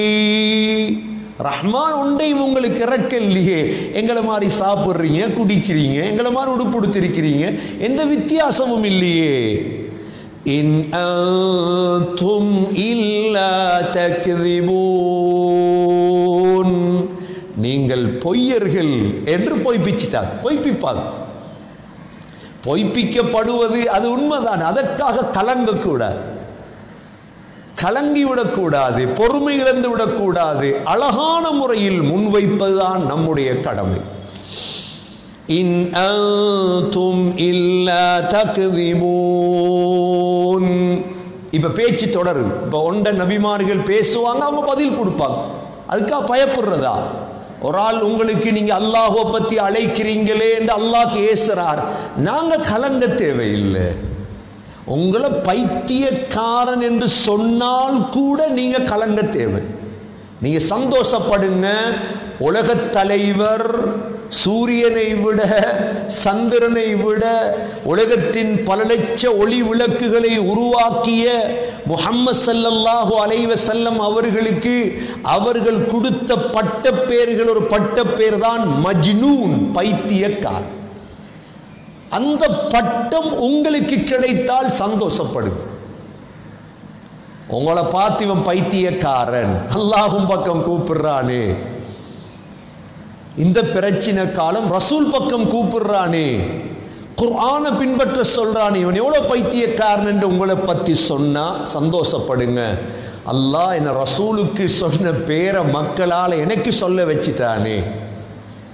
ரஹ்மான் ஒன்றையும் உங்களுக்கு இறக்கல்லையே எங்களை மாதிரி சாப்பிட்றீங்க குடிக்கிறீங்க எங்களை மாதிரி உடுப்புடுத்திருக்கிறீங்க எந்த வித்தியாசமும் இல்லையே இன் அன்தும் இல்லா தக்திபூன் நீங்கள் பொய்யர்கள் என்று பொய்ப்பிச்சிட்டார் பொய்ப்பிப்பாங்க பொய்ப்பிக்கப்படுவது அது உண்மைதான் அதற்காக கலங்கக்கூடாது கலங்கி விடக்கூடாது பொறுமை இழந்து விடக்கூடாது அழகான முறையில் முன்வைப்பதுதான் நம்முடைய கடமை இன் அன்தும் இல்லா தக்திபூன் இப்ப பேச்சு தொடருது இப்ப ஒண்ட நபிமார்கள் பேசுவாங்க அவங்க பதில் கொடுப்பாங்க அதுக்காக பயப்படுறதா ஒரு ஆள் உங்களுக்கு நீங்க அல்லாஹுவை பத்தி அழைக்கிறீங்களே என்று அல்லாஹ் ஏசுறார் நாங்க கலங்க தேவையில்லை உங்களை பைத்தியக்காரன் என்று சொன்னால் கூட நீங்க கலங்க தேவை நீங்க சந்தோஷப்படுங்க உலகத் தலைவர் சூரியனை விட சந்திரனை விட உலகத்தின் பல லட்ச ஒளி விளக்குகளை உருவாக்கிய முஹம்மது ஸல்லல்லாஹு அலைஹி வஸல்லம் அவர்களுக்கு அவர்கள் கொடுத்த பட்டப்பேர்கள் ஒரு பட்டப்பேர் தான் மஜ்னூன் பைத்தியக்காரன் அந்த பட்டம் உங்களுக்கு கிடைத்தால் சந்தோஷப்படுங்க உங்களை பார்த்து இவன் பைத்தியக்காரன் அல்லாஹும் பக்கம் கூப்பிடுறானே இந்த பிரச்சனை காலம் ரசூல் பக்கம் கூப்பிடுறானே குர்ஆனை பின்பற்ற சொல்றானே இவன் எவ்வளவு பைத்தியக்காரன் என்று உங்களை பத்தி சொன்னா சந்தோஷப்படுங்க அல்லாஹ் என்ன ரசூலுக்கு சொன்ன பேரை மக்களால் எனக்கு சொல்ல வச்சிட்டானே